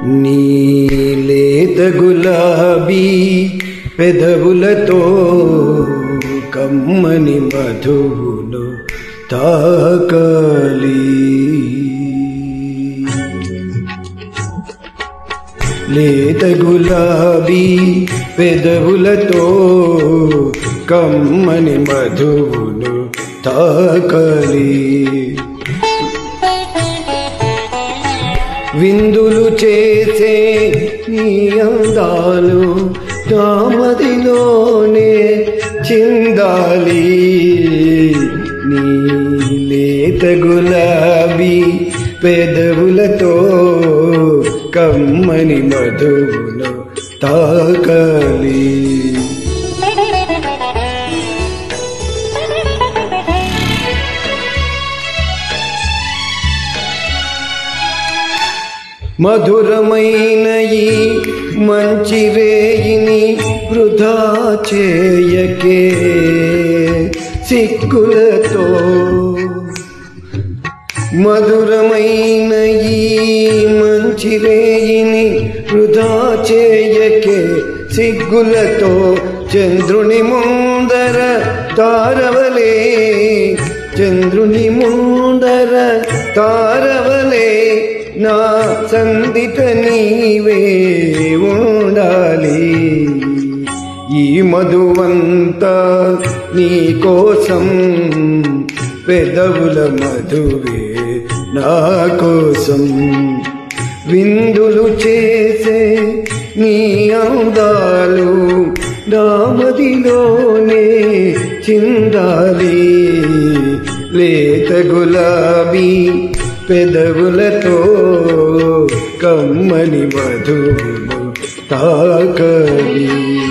నీలేత గులాబీ పెదవులతో కమ్మని మధువును తాకాలి లేత గులాబీ పెదవులతో కమ్మని మధువును తాకలి విందులు చేసే నీ అందాలు తామదిలోనే చిందాలి నీ లేత గులాబీ పెదవులతో కమ్మని మధువును తాకలి మధురమైన ఈ మంచి రేయిని వృధా చేయకే సిక్కులతో మధురమైన ఈ మంచి రేయిని వృధా చేయకే సిగ్గులతో చంద్రుని ముందర తారవలే చంద్రుని ముందర తారవలే నా సందిట నీవే ఉండాలి ఈ మధువంతా నీ కోసం పెదవుల మధువే నా కోసం విందులు చేసే నీ అందాలు నామదిలోనే చిందాలి లేత గులాబీ పెదవులతో కమ్మని మధువులు తాకలి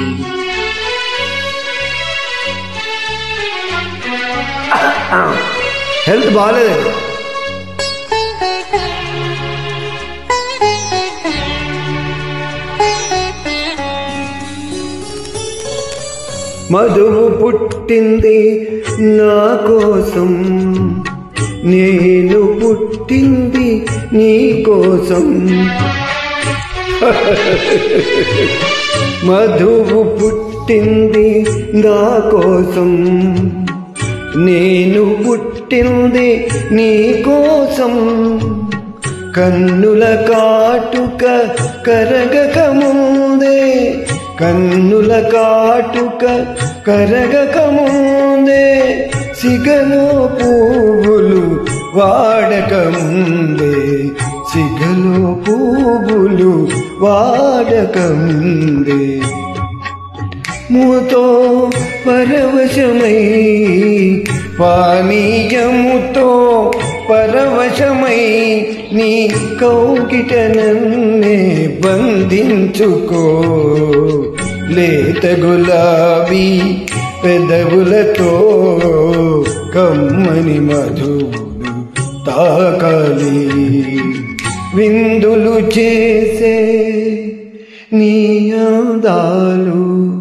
హెల్త్ బాగాలేదండి మధువు పుట్టింది నా కోసం నేను పుట్టింది నీ కోసం మధువు పుట్టింది నా కోసం నేను పుట్టింది నీ కోసం కన్నుల కాటుక కరగక ముందే కన్నుల కాటుక కరగక ముందే సిగలో పువ్వులు వాడక ముందే సిగలో పువ్వులు వాడక ముందే మూతో పరవశమై పానీయముతో పరవశమై నీ కౌకిట నన్నే బంధించుకో లేత గులాబీ పెదవులతో కమ్మని మధువులు తాకాలి విందులు చేసే నీ అందాలు